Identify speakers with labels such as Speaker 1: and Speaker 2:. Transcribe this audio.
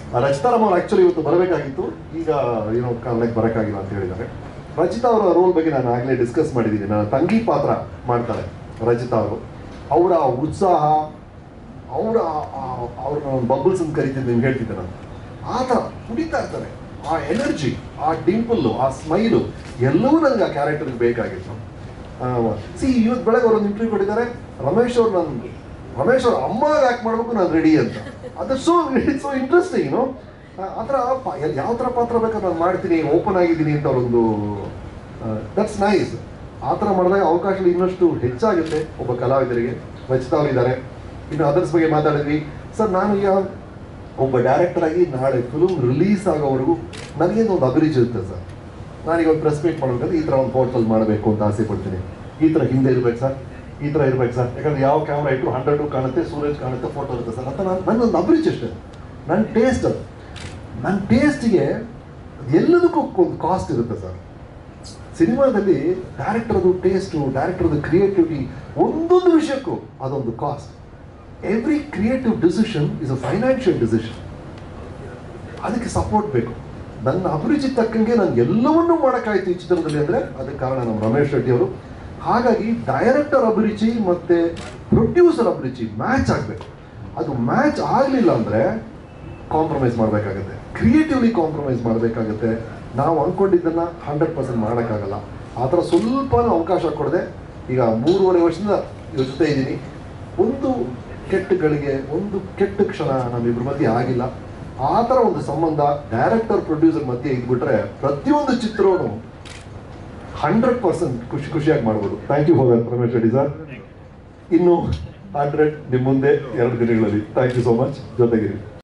Speaker 1: ರಚಿತಾರಾಮ್ ಅವ್ರು ಆಕ್ಚುಲಿ ಇವತ್ತು ಬರಬೇಕಾಗಿತ್ತು ಈಗ ಏನೋ ಕಾರಣಕ್ಕೆ ಬರೋಕ್ಕಾಗಿಲ್ಲ ಅಂತ ಹೇಳಿದ್ದಾರೆ ರಚಿತಾ ಅವರ ರೋಲ್ ಬಗ್ಗೆ ನಾನು ಆಗಲೇ ಡಿಸ್ಕಸ್ ಮಾಡಿದ್ದೀನಿ ನನ್ನ ತಂಗಿ ಪಾತ್ರ ಮಾಡ್ತಾರೆ ರಚಿತಾ ಅವರು ಅವರ ಉತ್ಸಾಹ ಅವರ ಅವ್ರನ್ನ ಬಬಲ್ಸ್ ಅಂತ ಕರಿತಿದ್ದು ನಿಮ್ಗೆ ಹೇಳ್ತಿದ್ದೆ ನಾನು ಆ ಥರ ಕುಡಿತಾ ಇರ್ತಾರೆ ಆ ಎನರ್ಜಿ ಆ ಡಿಂಪಲ್ಲು ಆ ಸ್ಮೈಲು ಎಲ್ಲವೂ ನನಗೆ ಆ ಕ್ಯಾರೆಕ್ಟರ್ಗೆ ಬೇಕಾಗಿತ್ತು ಸಿ ಇವತ್ತು ಬೆಳಗ್ಗೆ ಅವರೊಂದು ಇಂಟರ್ವ್ಯೂ ಕೊಟ್ಟಿದ್ದಾರೆ ರಮೇಶ್ ಅವ್ರು ನಾನು ರಮೇಶ್ ಅವ್ರ ಅಮ್ಮ ಆ್ಯಕ್ಟ್ ಮಾಡಬೇಕು ನಾನು ರೆಡಿ ಅಂತ ಅದು so it's so interesting no ಆ ಥರ ಯಾವ ಥರ ಪಾತ್ರ ಬೇಕಾದ್ರೆ ನಾನು ಮಾಡ್ತೀನಿ ಓಪನ್ ಆಗಿದ್ದೀನಿ ಅಂತ ಅವರೊಂದು ದಟ್ಸ್ ನೈಸ್ ಆ ಥರ ಮಾಡಿದಾಗ ಅವಕಾಶಗಳು ಇನ್ನಷ್ಟು ಹೆಚ್ಚಾಗುತ್ತೆ ಒಬ್ಬ ಕಲಾವಿದರಿಗೆ ರಚಿತಾ ಅವರಿದ್ದಾರೆ ಇನ್ನು ಅದರ್ಸ್ ಬಗ್ಗೆ ಮಾತಾಡಿದ್ವಿ ಸರ್ ನಾನು ಈಗ ಒಬ್ಬ ಡೈರೆಕ್ಟರ್ ಆಗಿ ನಾಳೆ ಫಿಲ್ಮ್ ರಿಲೀಸ್ ಆಗೋವರೆಗೂ ನನಗೇನು ಒಂದು ಅಭಿರುಚಿ ಇರುತ್ತೆ ಸರ್ ನಾನೀಗ ಒಂದು ಪ್ರೆಸ್ ಮೀಟ್ ಮಾಡಬೇಕಾದ್ರೆ ಈ ಥರ ಒಂದು ಹೋಟೆಲ್ ಮಾಡಬೇಕು ಅಂತ ಆಸೆ ಪಡ್ತೀನಿ ಈ ಥರ ಹಿಂದೆ ಇರ್ಬೇಕು ಸರ್ ಈ ಥರ ಇರ್ಬೇಕು ಸರ್ ಯಾಕಂದ್ರೆ ಯಾವ ಕ್ಯಾಮ್ರಾ ಇಟ್ಟರು ಹಂಡ್ರೆಡು ಕಾಣುತ್ತೆ ಸೂರಜ್ ಕಾಣುತ್ತೆ ಫೋಟೋ ಇರುತ್ತೆ ಸರ್ ಅಂತ ನಾನು ನನ್ನೊಂದು ಅಭಿರುಚಿ ಅಷ್ಟೇ ನನ್ನ ಟೇಸ್ಟ್ ಅದು ನನ್ನ ಟೇಸ್ಟಿಗೆ ಎಲ್ಲದಕ್ಕೂ ಒಂದು ಕಾಸ್ಟ್ ಇರುತ್ತೆ ಸರ್ ಸಿನಿಮಾದಲ್ಲಿ ಡೈರೆಕ್ಟರ್ದು ಟೇಸ್ಟು ಡೈರೆಕ್ಟರ್ದು ಕ್ರಿಯೇಟಿವಿಟಿ ಒಂದೊಂದು ವಿಷಯಕ್ಕೂ ಅದೊಂದು cost every creative decision is a financial decision ಅದಕ್ಕೆ ಸಪೋರ್ಟ್ ಬೇಕು ನನ್ನ ಅಭಿರುಚಿ ತಕ್ಕಂಗೆ ನಾನು ಎಲ್ಲವನ್ನೂ ಮಾಡೋಕ್ಕಾಯ್ತು ಈ ಚಿತ್ರದಲ್ಲಿ ಅಂದರೆ ಅದಕ್ಕೆ ಕಾರಣ ನಮ್ಮ ರಮೇಶ್ ರೆಡ್ಡಿ ಅವರು ಹಾಗಾಗಿ ಡೈರೆಕ್ಟರ್ ಅಭಿರುಚಿ ಮತ್ತು ಪ್ರೊಡ್ಯೂಸರ್ ಅಭಿರುಚಿ ಮ್ಯಾಚ್ ಆಗಬೇಕು ಅದು ಮ್ಯಾಚ್ ಆಗಲಿಲ್ಲ ಅಂದರೆ ಕಾಂಪ್ರಮೈಸ್ ಮಾಡಬೇಕಾಗತ್ತೆ ಕ್ರಿಯೇಟಿವ್ಲಿ ಕಾಂಪ್ರಮೈಸ್ ಮಾಡಬೇಕಾಗತ್ತೆ ನಾವು ಅಂದ್ಕೊಂಡಿದ್ದನ್ನು ಹಂಡ್ರೆಡ್ ಪರ್ಸೆಂಟ್ ಮಾಡೋಕ್ಕಾಗಲ್ಲ ಆ ಥರ ಸ್ವಲ್ಪನೂ ಅವಕಾಶ ಕೊಡದೆ ಈಗ ಮೂರುವರೆ ವರ್ಷದಿಂದ ಇವ್ರ ಜೊತೆ ಇದ್ದೀನಿ ಒಂದು ಕೆಟ್ಟ ಗಳಿಗೆ ಒಂದು ಕೆಟ್ಟ ಕ್ಷಣ ನಮ್ಮಿಬ್ಬರ ಮಧ್ಯೆ ಆಗಿಲ್ಲ ಆ ಥರ ಒಂದು ಸಂಬಂಧ ಡೈರೆಕ್ಟರ್ ಪ್ರೊಡ್ಯೂಸರ್ ಮಧ್ಯೆ ಇದ್ಬಿಟ್ರೆ ಪ್ರತಿಯೊಂದು ಚಿತ್ರವನ್ನು ಹಂಡ್ರೆಡ್ ಪರ್ಸೆಂಟ್ ಖುಷಿ ಖುಷಿಯಾಗಿ ಮಾಡ್ಬೋದು thank you for that Ramesh Reddy sir ಇನ್ನು ಹಂಡ್ರೆಡ್ ನಿಮ್ಮ ಮುಂದೆ ಎರಡು ದಿನಗಳಲ್ಲಿ ಥ್ಯಾಂಕ್ ಯು ಸೋ ಮಚ್ ಜೊತೆಗಿರಿ